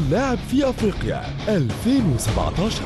اللاعب في أفريقيا 2017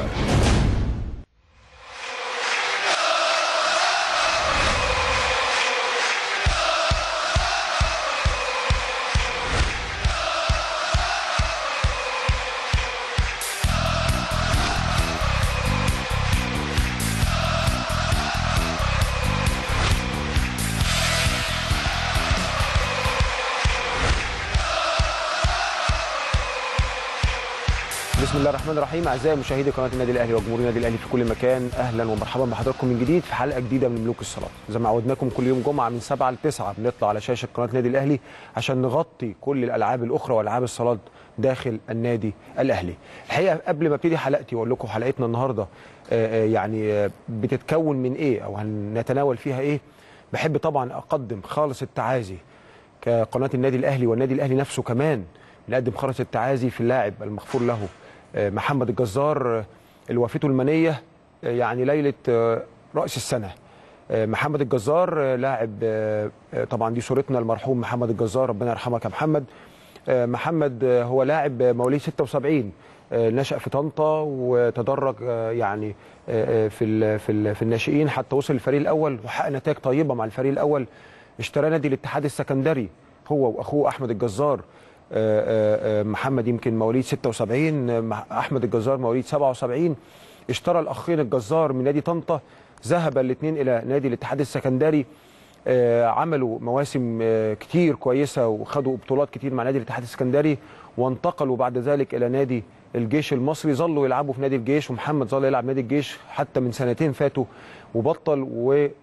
بسم الله الرحمن الرحيم اعزائي مشاهدي قناه النادي الاهلي وجمهور النادي الاهلي في كل مكان اهلا ومرحبا بحضراتكم من جديد في حلقه جديده من ملوك الصلاه زي ما عودناكم كل يوم جمعه من 7 ل 9 بنطلع على شاشه قناه النادي الاهلي عشان نغطي كل الالعاب الاخرى والعاب الصالات داخل النادي الاهلي الحقيقه قبل ما ابتدي حلقتي واقول لكم حلقتنا النهارده آه، آه، يعني آه، بتتكون من ايه او هنتناول فيها ايه بحب طبعا اقدم خالص التعازي كقناه النادي الاهلي والنادي الاهلي نفسه كمان نقدم خالص التعازي في اللاعب المغفور له آه، محمد الجزار آه، اللي وفاته المنيه آه، يعني ليله آه، راس السنه آه، محمد الجزار آه، لاعب آه، آه، طبعا دي صورتنا المرحوم محمد الجزار ربنا يرحمك يا محمد آه، محمد آه، هو لاعب آه، مواليد 76 آه، نشأ في طنطا وتدرج آه، يعني آه، آه، في ال- في ال- في الناشئين حتى وصل الفريق الاول وحقق نتائج طيبه مع الفريق الاول اشترى نادي الاتحاد السكندري هو واخوه احمد الجزار آه، آه، آه، محمد يمكن مواليد 76 آه، مح- احمد الجزار مواليد 77 اشترى الاخين الجزار من نادي طنطا ذهب الاثنين الى نادي الاتحاد السكندري آه، عملوا مواسم آه، كتير كويسه وخدوا بطولات كتير مع نادي الاتحاد السكندري وانتقلوا بعد ذلك الى نادي الجيش المصري ظلوا يلعبوا في نادي الجيش ومحمد ظل يلعب نادي الجيش حتى من سنتين فاتوا وبطل وكا-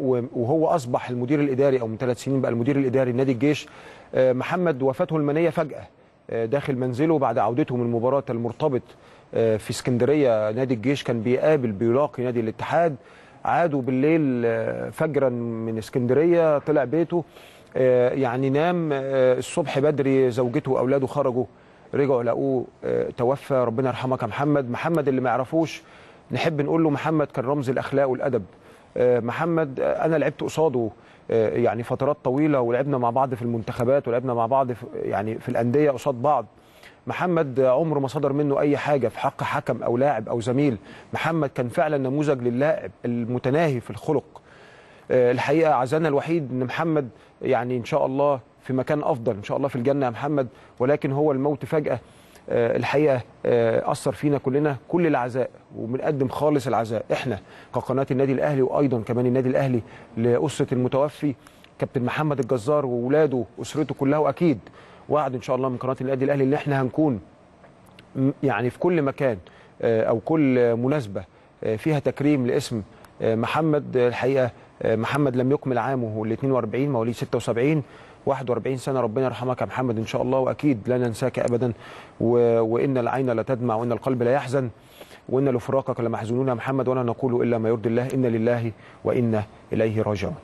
وهو اصبح المدير الاداري او من ثلاث سنين بقى المدير الاداري لنادي الجيش آه، محمد وفاته المنيه فجاه آه، داخل منزله بعد عودته من مباراه المرتبط آه، في اسكندريه نادي الجيش كان بيقابل بيلاقي نادي الاتحاد عادوا بالليل آه، فجرا من اسكندريه طلع بيته آه، يعني نام آه، الصبح بدري زوجته واولاده خرجوا رجعوا لقوه آه، توفى ربنا يرحمك يا محمد محمد اللي ما يعرفوش نحب نقول له محمد كان رمز الاخلاق والادب آه، محمد آه، انا لعبت قصاده آه، يعني فترات طويله ولعبنا مع بعض في المنتخبات ولعبنا مع بعض في يعني في الانديه قصاد بعض محمد عمره ما صدر منه اي حاجه في حق حكم او لاعب او زميل محمد كان فعلا نموذج للاعب المتناهي في الخلق آه، الحقيقه عزانا الوحيد ان محمد يعني ان شاء الله في مكان افضل ان شاء الله في الجنه يا محمد ولكن هو الموت فجاه آه، الحقيقه آه، اثر فينا كلنا كل العزاء وبنقدم خالص العزاء احنا كقناه النادي الاهلي وايضا كمان النادي الاهلي لاسره المتوفي كابتن محمد الجزار واولاده اسرته كلها واكيد وعد ان شاء الله من قناه النادي الاهلي ان احنا هنكون م- يعني في كل مكان آه، او كل آه، مناسبه آه، فيها تكريم لاسم آه، محمد آه، الحقيقه آه، محمد لم يكمل عامه ال 42 مواليد 76 41 سنه ربنا يرحمك يا محمد ان شاء الله واكيد لا ننساك ابدا و... وان العين لا تدمع وان القلب لا يحزن وان لفراقك لمحزونون يا محمد ولا نقول الا ما يرضي الله ان لله وانا اليه راجعون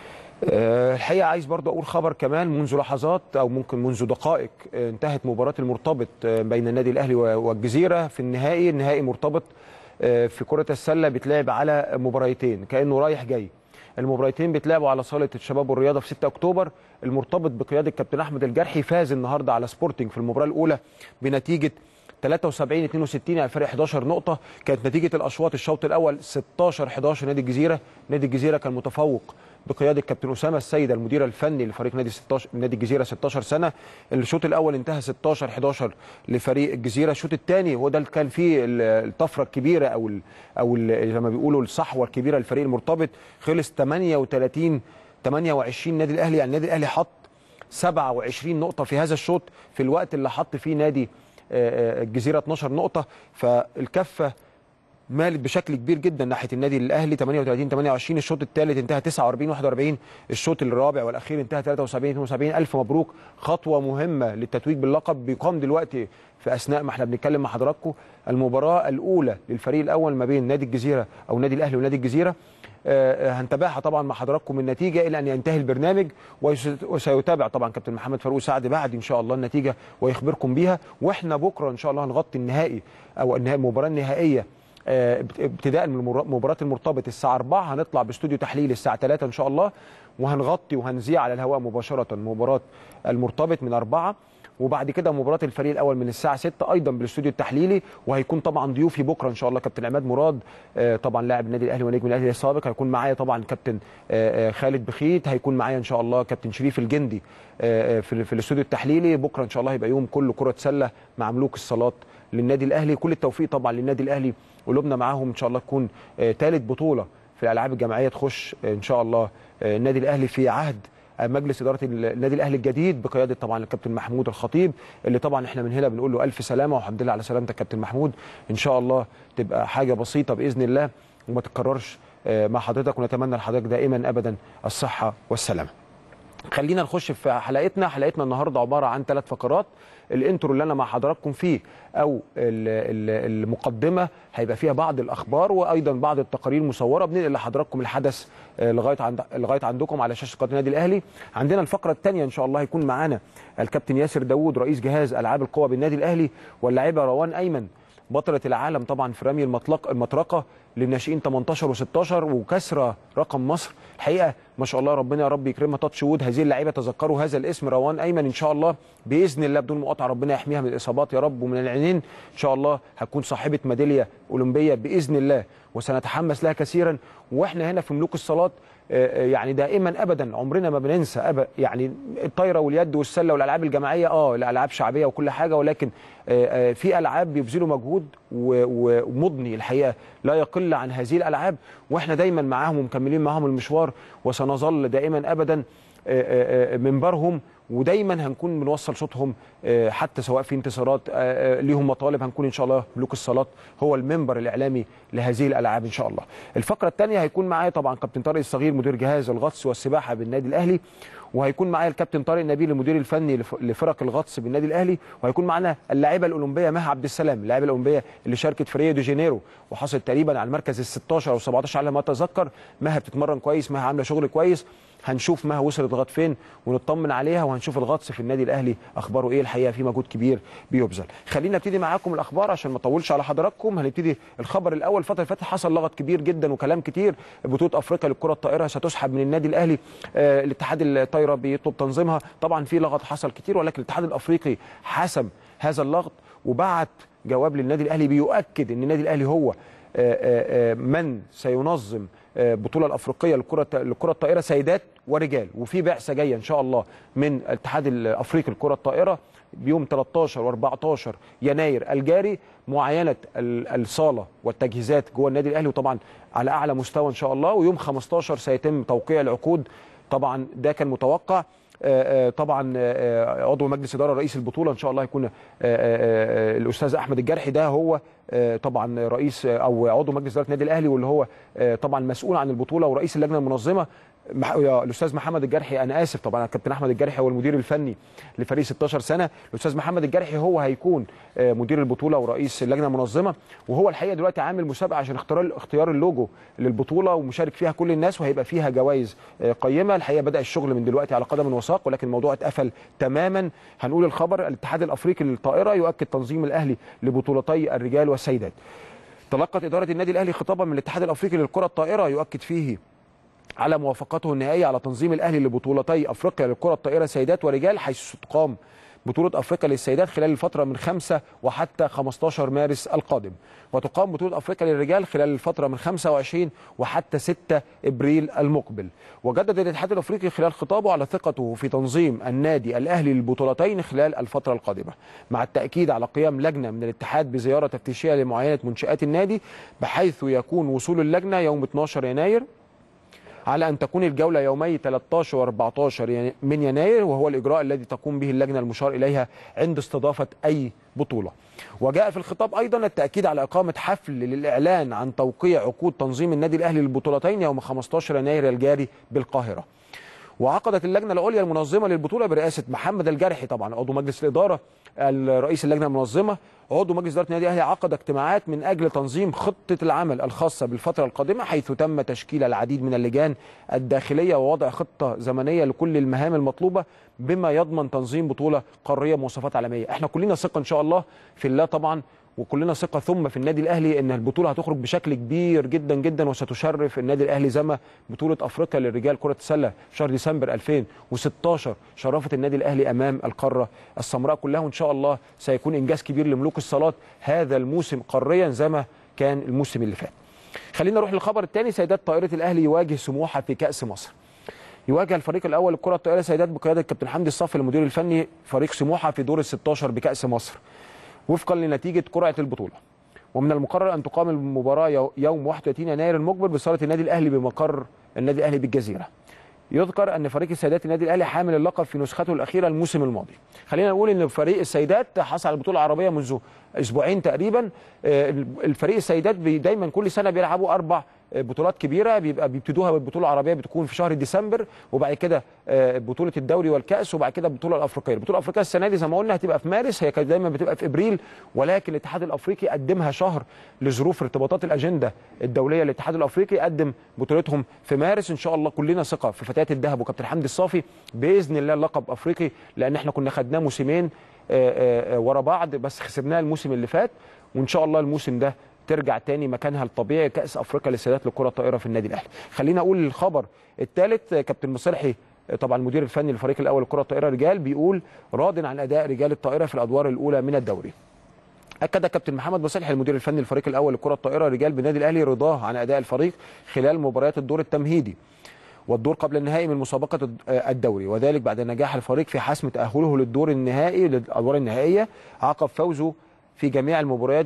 آه، الحقيقه عايز برضه اقول خبر كمان منذ لحظات او ممكن منذ دقائق آه، انتهت مباراه المرتبط آه، بين النادي الاهلي و- والجزيره في النهائي النهائي مرتبط آه، في كره السله بيتلعب على مباريتين كانه رايح جاي المباريتين بيتلعبوا على صاله الشباب والرياضه في 6 اكتوبر المرتبط بقياده الكابتن احمد الجرحي فاز النهارده على سبورتنج في المباراه الاولى بنتيجه 73 62 يعني فرق 11 نقطة كانت نتيجة الأشواط الشوط الأول 16 11 نادي الجزيرة نادي الجزيرة كان متفوق بقيادة كابتن أسامة السيد المدير الفني لفريق نادي 16 نادي الجزيرة 16 سنة الشوط الأول انتهى 16 11 لفريق الجزيرة الشوط الثاني هو ده اللي كان فيه ال- الطفرة الكبيرة أو ال أو ال زي ما بيقولوا الصحوة الكبيرة للفريق المرتبط خلص 38 28 نادي الأهلي يعني النادي الأهلي حط 27 نقطة في هذا الشوط في الوقت اللي حط فيه نادي آه، آه، الجزيرة 12 نقطة فالكفة مالت بشكل كبير جدا ناحيه النادي الاهلي 38 28 الشوط الثالث انتهى 49 41 الشوط الرابع والاخير انتهى 73 72 الف مبروك خطوه مهمه للتتويج باللقب بيقام دلوقتي في اثناء ما احنا بنتكلم مع حضراتكم المباراه الاولى للفريق الاول ما بين نادي الجزيره او نادي الاهلي ونادي الجزيره آه، آه، هنتابعها طبعا مع حضراتكم النتيجه الى ان ينتهي البرنامج ويس- وسيتابع طبعا كابتن محمد فاروق سعد بعد ان شاء الله النتيجه ويخبركم بيها واحنا بكره ان شاء الله هنغطي النهائي او النهائي- المباراه النهائيه آه، ابت- ابتداء من المر- مباراه المرتبط الساعه 4 هنطلع باستوديو تحليل الساعه 3 ان شاء الله وهنغطي وهنذيع على الهواء مباشره مباراه المرتبط من 4 وبعد كده مباراه الفريق الاول من الساعه 6 ايضا بالاستوديو التحليلي وهيكون طبعا ضيوفي بكره ان شاء الله كابتن عماد مراد آه، طبعا لاعب النادي الاهلي ونجم الاهلي السابق هيكون معايا طبعا كابتن آه، آه، خالد بخيت هيكون معايا ان شاء الله كابتن شريف الجندي آه، آه، في في الاستوديو التحليلي بكره ان شاء الله هيبقى يوم كله كره سله مع ملوك الصالات للنادي الاهلي كل التوفيق طبعا للنادي الاهلي قلوبنا معاهم ان شاء الله تكون ثالث بطوله في الالعاب الجماعيه تخش آه، ان شاء الله آه، النادي الاهلي في عهد آه، مجلس اداره النادي الاهلي الجديد بقياده طبعا الكابتن محمود الخطيب اللي طبعا احنا من هنا بنقول له الف سلامه والحمد لله على سلامتك كابتن محمود ان شاء الله تبقى حاجه بسيطه باذن الله وما تتكررش آه، مع حضرتك ونتمنى لحضرتك دائما ابدا الصحه والسلامه خلينا نخش في حلقتنا حلقتنا النهارده عباره عن ثلاث فقرات الانترو اللي انا مع حضراتكم فيه او ال- ال- المقدمه هيبقى فيها بعض الاخبار وايضا بعض التقارير المصوره بننقل لحضراتكم الحدث آه، لغايه عند لغايه عندكم على شاشه قناه النادي الاهلي عندنا الفقره الثانيه ان شاء الله هيكون معانا الكابتن ياسر داوود رئيس جهاز العاب القوى بالنادي الاهلي واللاعبه روان ايمن بطلة العالم طبعا في رمي المطلق المطرقة للناشئين 18 و16 وكسرة رقم مصر الحقيقة ما شاء الله ربنا يا رب يكرمها تاتش وود هذه اللعيبة تذكروا هذا الاسم روان أيمن إن شاء الله بإذن الله بدون مقاطعة ربنا يحميها من الإصابات يا رب ومن العينين إن شاء الله هتكون صاحبة ميدالية أولمبية بإذن الله وسنتحمس لها كثيرا واحنا هنا في ملوك الصالات آه، آه، يعني دائما ابدا عمرنا ما بننسى أب... يعني الطايره واليد والسله والالعاب الجماعيه اه الالعاب شعبيه وكل حاجه ولكن آه، آه، في العاب بيبذلوا مجهود و- و- ومضني الحقيقه لا يقل عن هذه الالعاب واحنا دايما معاهم ومكملين معاهم المشوار وسنظل دائما ابدا آه، آه، آه، منبرهم ودايما هنكون بنوصل صوتهم آه، حتى سواء في انتصارات آه، آه، ليهم مطالب هنكون ان شاء الله ملوك الصالات هو المنبر الاعلامي لهذه الالعاب ان شاء الله. الفقره الثانيه هيكون معايا طبعا كابتن طارق الصغير مدير جهاز الغطس والسباحه بالنادي الاهلي وهيكون معايا الكابتن طارق نبيل المدير الفني لف- لفرق الغطس بالنادي الاهلي وهيكون معانا اللاعبه الاولمبيه مها عبد السلام اللاعبه الاولمبيه اللي شاركت في ريو دي جانيرو وحصلت تقريبا على المركز ال 16 او 17 على ما اتذكر مها بتتمرن كويس مها عامله شغل كويس هنشوف مها وصلت لغايه فين ونطمن عليها وهنشوف الغطس في النادي الاهلي اخباره ايه الحقيقه في مجهود كبير بيبذل خلينا نبتدي معاكم الاخبار عشان ما اطولش على حضراتكم هنبتدي الخبر الاول الفتره اللي فاتت حصل لغط كبير جدا وكلام كتير بطوله افريقيا للكره الطائره ستسحب من النادي الاهلي آه الاتحاد الطايره بيطلب تنظيمها طبعا في لغط حصل كتير ولكن الاتحاد الافريقي حسم هذا اللغط وبعت جواب للنادي الاهلي بيؤكد ان النادي الاهلي هو آه، آه، آه، من سينظم آه، البطوله الافريقيه للكره للكره الطائره سيدات ورجال وفي بعثه جايه ان شاء الله من الاتحاد الافريقي للكره الطائره بيوم 13 و14 يناير الجاري معاينه ال- الصاله والتجهيزات جوه النادي الاهلي وطبعا على اعلى مستوى ان شاء الله ويوم 15 سيتم توقيع العقود طبعا ده كان متوقع آه، آه، طبعا آه، عضو مجلس اداره رئيس البطوله ان شاء الله هيكون آه، آه، آه، الاستاذ احمد الجرحي ده هو آه، طبعا رئيس آه، او عضو مجلس اداره النادي الاهلي واللي هو آه، طبعا مسؤول عن البطوله ورئيس اللجنه المنظمه مح- يا الاستاذ محمد الجرحي انا اسف طبعا الكابتن احمد الجرحي هو المدير الفني لفريق 16 سنه الاستاذ محمد الجرحي هو هيكون آه، مدير البطوله ورئيس اللجنه المنظمه وهو الحقيقه دلوقتي عامل مسابقه عشان اختيار اختيار اللوجو للبطوله ومشارك فيها كل الناس وهيبقى فيها جوائز آه، قيمه الحقيقه بدا الشغل من دلوقتي على قدم وساق ولكن الموضوع اتقفل تماما هنقول الخبر الاتحاد الافريقي للطائره يؤكد تنظيم الاهلي لبطولتي الرجال والسيدات تلقت اداره النادي الاهلي خطابا من الاتحاد الافريقي للكره الطائره يؤكد فيه على موافقته النهائيه على تنظيم الاهلي لبطولتي افريقيا للكره الطائره سيدات ورجال حيث تقام بطولة افريقيا للسيدات خلال الفترة من 5 وحتى 15 مارس القادم وتقام بطولة افريقيا للرجال خلال الفترة من 25 وحتى 6 ابريل المقبل وجدد الاتحاد الافريقي خلال خطابه على ثقته في تنظيم النادي الاهلي للبطولتين خلال الفترة القادمة مع التأكيد على قيام لجنة من الاتحاد بزيارة تفتيشية لمعاينة منشآت النادي بحيث يكون وصول اللجنة يوم 12 يناير على أن تكون الجولة يومي 13 و14 يعني من يناير وهو الإجراء الذي تقوم به اللجنة المشار إليها عند استضافة أي بطولة وجاء في الخطاب أيضا التأكيد على إقامة حفل للإعلان عن توقيع عقود تنظيم النادي الأهلي للبطولتين يوم 15 يناير الجاري بالقاهرة وعقدت اللجنه العليا المنظمه للبطوله برئاسه محمد الجرحي طبعا عضو مجلس الاداره الرئيس اللجنه المنظمه عضو مجلس اداره النادي الاهلي عقد اجتماعات من اجل تنظيم خطه العمل الخاصه بالفتره القادمه حيث تم تشكيل العديد من اللجان الداخليه ووضع خطه زمنيه لكل المهام المطلوبه بما يضمن تنظيم بطوله قاريه بمواصفات عالميه احنا كلنا ثقه ان شاء الله في الله طبعا وكلنا ثقه ثم في النادي الاهلي ان البطوله هتخرج بشكل كبير جدا جدا وستشرف النادي الاهلي زي ما بطوله افريقيا للرجال كره السله في شهر ديسمبر 2016 شرفت النادي الاهلي امام القاره السمراء كلها وان شاء الله سيكون انجاز كبير لملوك الصالات هذا الموسم قاريا زي ما كان الموسم اللي فات. خلينا نروح للخبر الثاني سيدات طائره الاهلي يواجه سموحه في كاس مصر. يواجه الفريق الاول الكره الطائره سيدات بقياده الكابتن حمدي الصافي المدير الفني فريق سموحه في دور ال 16 بكاس مصر وفقا لنتيجه قرعه البطوله ومن المقرر ان تقام المباراه يوم 31 يناير المقبل بصاله النادي الاهلي بمقر النادي الاهلي بالجزيره يذكر ان فريق السيدات النادي الاهلي حامل اللقب في نسخته الاخيره الموسم الماضي خلينا نقول ان فريق السيدات حصل على البطوله العربيه منذ اسبوعين تقريبا الفريق السيدات دايما كل سنه بيلعبوا اربع بطولات كبيره بيبقى بيبتدوها بالبطوله العربيه بتكون في شهر ديسمبر وبعد كده بطوله الدوري والكاس وبعد كده البطوله الافريقيه البطوله الافريقيه السنه دي زي ما قلنا هتبقى في مارس هي كانت دايما بتبقى في ابريل ولكن الاتحاد الافريقي قدمها شهر لظروف ارتباطات الاجنده الدوليه للاتحاد الافريقي قدم بطولتهم في مارس ان شاء الله كلنا ثقه في فتيات الذهب وكابتن حمدي الصافي باذن الله اللقب افريقي لان احنا كنا خدناه موسمين ورا بعض بس خسرناه الموسم اللي فات وان شاء الله الموسم ده ترجع تاني مكانها الطبيعي كاس افريقيا للسيدات للكره الطائره في النادي الاهلي خلينا اقول الخبر الثالث كابتن مصلحي طبعا المدير الفني للفريق الاول للكره الطائره رجال بيقول راض عن اداء رجال الطائره في الادوار الاولى من الدوري اكد كابتن محمد مصلحي المدير الفني للفريق الاول للكره الطائره رجال بالنادي الاهلي رضاه عن اداء الفريق خلال مباريات الدور التمهيدي والدور قبل النهائي من مسابقه الدوري وذلك بعد نجاح الفريق في حسم تاهله للدور النهائي للادوار النهائيه عقب فوزه في جميع المباريات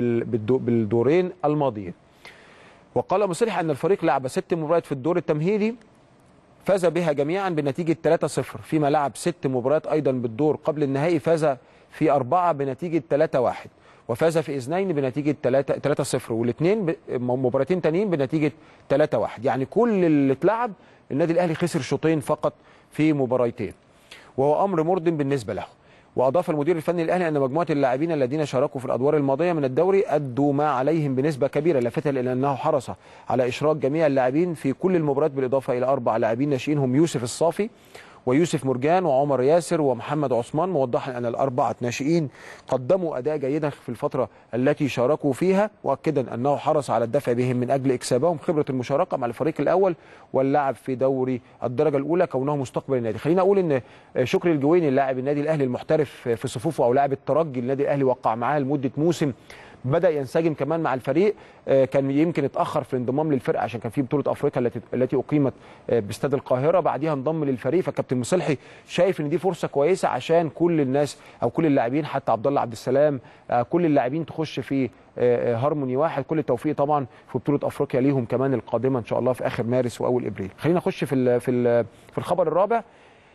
بالدورين الماضيين وقال مصلح ان الفريق لعب ست مباريات في الدور التمهيدي فاز بها جميعا بنتيجه 3-0 فيما لعب ست مباريات ايضا بالدور قبل النهائي فاز في اربعه بنتيجه 3-1 وفاز في اثنين بنتيجه 3-0 والاثنين مباراتين تانيين بنتيجه 3-1 يعني كل اللي اتلعب النادي الاهلي خسر شوطين فقط في مباريتين وهو امر مرض بالنسبه له واضاف المدير الفني الاهلي ان مجموعه اللاعبين الذين شاركوا في الادوار الماضيه من الدوري ادوا ما عليهم بنسبه كبيره لافتا الى انه حرص على اشراك جميع اللاعبين في كل المباريات بالاضافه الى اربع لاعبين ناشئين هم يوسف الصافي ويوسف مرجان وعمر ياسر ومحمد عثمان موضحا ان الاربعه ناشئين قدموا اداء جيدا في الفتره التي شاركوا فيها واكدا انه حرص على الدفع بهم من اجل اكسابهم خبره المشاركه مع الفريق الاول واللعب في دوري الدرجه الاولى كونه مستقبل النادي خلينا اقول ان شكري الجويني اللاعب النادي الاهلي المحترف في صفوفه او لاعب الترجي النادي الاهلي وقع معاه لمده موسم بدا ينسجم كمان مع الفريق كان يمكن اتاخر في الانضمام للفرقه عشان كان في بطوله افريقيا التي التي اقيمت باستاد القاهره بعديها انضم للفريق فكابتن مصلحي شايف ان دي فرصه كويسه عشان كل الناس او كل اللاعبين حتى عبد الله عبد السلام كل اللاعبين تخش في هارموني واحد كل التوفيق طبعا في بطوله افريقيا ليهم كمان القادمه ان شاء الله في اخر مارس واول ابريل خلينا نخش في ال في ال في الخبر الرابع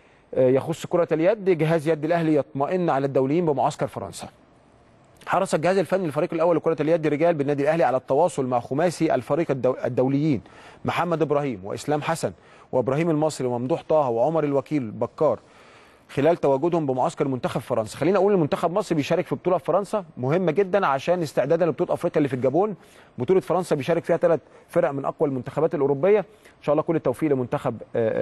يخص كره اليد جهاز يد الاهلي يطمئن على الدوليين بمعسكر فرنسا حرص الجهاز الفني للفريق الاول لكره اليد رجال بالنادي الاهلي على التواصل مع خماسي الفريق الدو... الدوليين محمد ابراهيم واسلام حسن وابراهيم المصري وممدوح طه وعمر الوكيل بكار خلال تواجدهم بمعسكر منتخب فرنسا خلينا اقول المنتخب مصر بيشارك في بطوله في فرنسا مهمه جدا عشان استعدادا لبطوله افريقيا اللي في الجابون بطوله فرنسا بيشارك فيها ثلاث فرق من اقوى المنتخبات الاوروبيه ان شاء الله كل التوفيق لمنتخب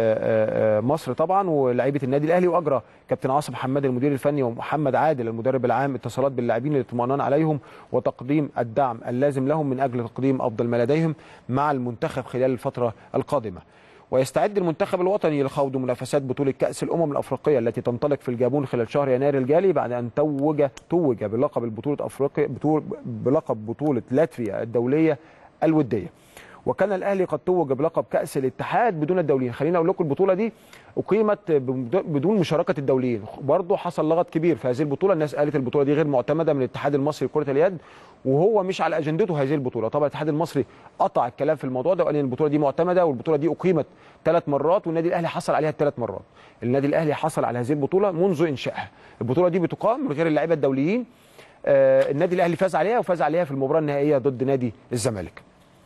مصر طبعا ولاعيبه النادي الاهلي واجرى كابتن عاصم حماد المدير الفني ومحمد عادل المدرب العام اتصالات باللاعبين للاطمئنان عليهم وتقديم الدعم اللازم لهم من اجل تقديم افضل ما لديهم مع المنتخب خلال الفتره القادمه ويستعد المنتخب الوطني لخوض منافسات بطولة كأس الأمم الأفريقية التي تنطلق في الجابون خلال شهر يناير الجاري بعد أن توج توج بلقب البطولة أفريقيا بلقب بطولة لاتفيا الدولية الودية. وكان الاهلي قد توج بلقب كاس الاتحاد بدون الدوليين خليني اقول لكم البطوله دي اقيمت بدون مشاركه الدوليين برضه حصل لغط كبير في هذه البطوله الناس قالت البطوله دي غير معتمده من الاتحاد المصري لكره اليد وهو مش على اجندته هذه البطوله طبعا الاتحاد المصري قطع الكلام في الموضوع ده وقال ان البطوله دي معتمده والبطوله دي اقيمت ثلاث مرات والنادي الاهلي حصل عليها الثلاث مرات النادي الاهلي حصل على هذه البطوله منذ انشائها البطوله دي بتقام من غير اللاعيبه الدوليين آه النادي الاهلي فاز عليها وفاز عليها في المباراه النهائيه ضد نادي الزمالك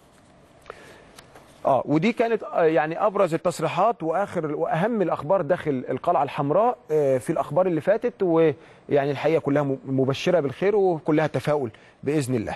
اه ودي كانت آه يعني ابرز التصريحات واخر واهم الاخبار داخل القلعه الحمراء آه في الاخبار اللي فاتت ويعني الحقيقه كلها مبشره بالخير وكلها تفاؤل باذن الله.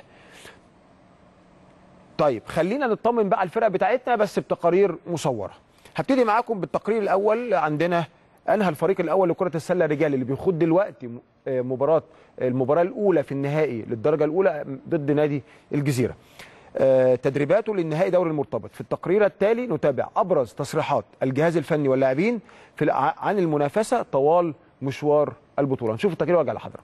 طيب خلينا نطمن بقى على الفرق بتاعتنا بس بتقارير مصوره. هبتدي معاكم بالتقرير الاول عندنا انهى الفريق الاول لكره السله رجال اللي بيخوض دلوقتي م- آه، مباراه المباراه الاولى في النهائي للدرجه الاولى ضد نادي الجزيره آه، تدريباته للنهائي دوري المرتبط في التقرير التالي نتابع ابرز تصريحات الجهاز الفني واللاعبين في الع- عن المنافسه طوال مشوار البطوله نشوف التقرير وارجع لحضرتك